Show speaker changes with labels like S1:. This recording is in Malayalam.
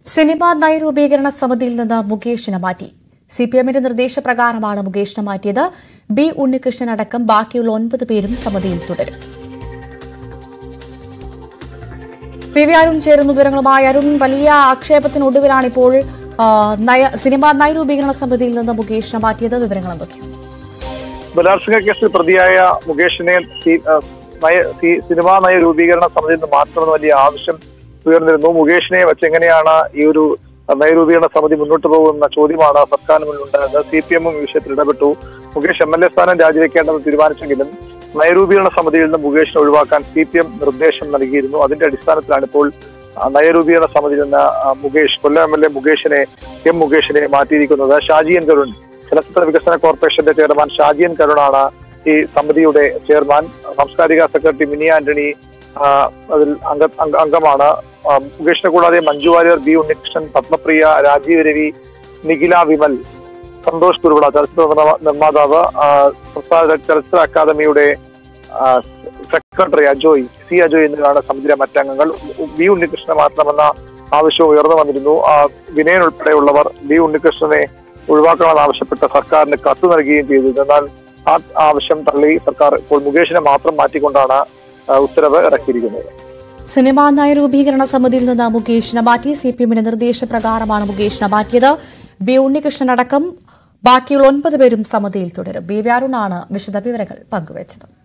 S1: സിനിമാ നയരൂപീകരണ സമിതിയിൽ നിന്ന് മുകേഷിനെ മാറ്റി സി പി എമ്മിന്റെ നിർദ്ദേശപ്രകാരമാണ് മുകേഷിനെ മാറ്റിയത് ബി ഉണ്ണികൃഷ്ണൻ അടക്കം ബാക്കിയുള്ള ഒൻപത് പേരും സമിതിയിൽ തുടരും പി വി അരുൺ ചേരുന്ന വിവരങ്ങളുമായി അരുൺ വലിയ ആക്ഷേപത്തിനൊടുവിലാണ് ഇപ്പോൾ ആ, നയ സിനിമാ നയരൂപീകരണ സമിതിയിൽ നിന്ന് മുകേഷിനെ മാറ്റിയത് വിവരങ്ങൾ എന്തൊക്കെയാണ്
S2: ബലാത്സംഗ കേസിൽ പ്രതിയായ മുകേഷിനെ സി- ആ, നയ- സി- സിനിമാ നയ രൂപീകരണ സമിതിയിൽ നിന്ന് മാറ്റണമെന്ന് വലിയ ആവശ്യം ഉയർന്നിരുന്നു മുകേഷിനെ വെച്ച് എങ്ങനെയാണ് ഈ ഒരു നയരൂപീകരണ സമിതി മുന്നോട്ട് പോകുന്ന ചോദ്യമാണ് സർക്കാരിന് മുന്നിലുണ്ടായത് സി പി എമ്മും ഈ വിഷയത്തിൽ ഇടപെട്ടു മുകേഷ് എം എൽ എ സ്ഥാനം രാജിവെക്കേണ്ടെന്ന് തീരുമാനിച്ചെങ്കിലും നയരൂപീകരണ സമിതിയിൽ നിന്ന് മുകേഷിനെ ഒഴിവാക്കാൻ സി പി എം നിർദ്ദേശം നൽകിയിരുന്നു അതിന്റെ അടിസ്ഥാനത്തിലാണ് ഇപ്പോൾ ആ, നയരൂപീകരണ സമിതിയിൽ നിന്ന് ആ, Mukesh Kollam M L A മുകേഷിനെ എം മുകേഷിനെ മാറ്റിയിരിക്കുന്നത് ഷാജിയൻ കരുൺ ചലച്ചിത്ര വികസന കോർപ്പറേഷന്റെ ചെയർമാൻ ഷാജിയൻ കരുണാണ് ഈ സമിതിയുടെ ചെയർമാൻ സാംസ്കാരിക സെക്രട്ടറി മിനി ആന്റണി ആ, അതിൽ അംഗ അംഗ- അംഗമാണ് ആ, മുകേഷിനെ കൂടാതെ മഞ്ജു വാര്യർ ബി ഉണ്ണികൃഷ്ണൻ പത്മപ്രിയ രാജീവ് രവി നിഖില വിമൽ സന്തോഷ് കുരുവിള ചലച്ചിത്ര നിർമ്മാ- നിർമ്മാതാവ് ആ, സംസ്ഥാന ചലച്ചിത്ര അക്കാദമിയുടെ ആ, സെക്രട്ടറി അജോയ് സി അജോയ് എന്നിവരാണ് സമിതിയിലെ മറ്റംഗങ്ങൾ ബി ഉണ്ണികൃഷ്ണനെ മാറ്റണമെന്ന ആവശ്യം ഉയർന്നു വന്നിരുന്നു ആ, വിനയൻ ഉൾപ്പെടെയുള്ളവർ ബി ഉണ്ണികൃഷ്ണനെ ഒഴിവാക്കണമെന്ന് ആവശ്യപ്പെട്ട് സർക്കാരിന് കത്ത് നൽകുകയും ചെയ്തിരുന്നു എന്നാൽ ആ ആവശ്യം തള്ളി സർക്കാർ ഇപ്പോൾ മുകേഷിനെ മാത്രം മാറ്റിക്കൊണ്ടാണ് ആ, ഉത്തരവ് ഇറക്കിയിരിക്കുന്നത്
S1: സിനിമാ നയരൂപീകരണ സമിതിയിൽ നിന്ന് മുകേഷിനെ മാറ്റി സി പി എമ്മിന്റെ നിർദ്ദേശപ്രകാരമാണ് മുകേഷിനെ മാറ്റിയത് ബി ഉണ്ണികൃഷ്ണൻ അടക്കം ബാക്കിയുള്ള ഒൻപത് പേരും സമിതിയിൽ തുടരും ബി വി അരുണാണ് വിശദവിവരങ്ങൾ പങ്കുവച്ചത്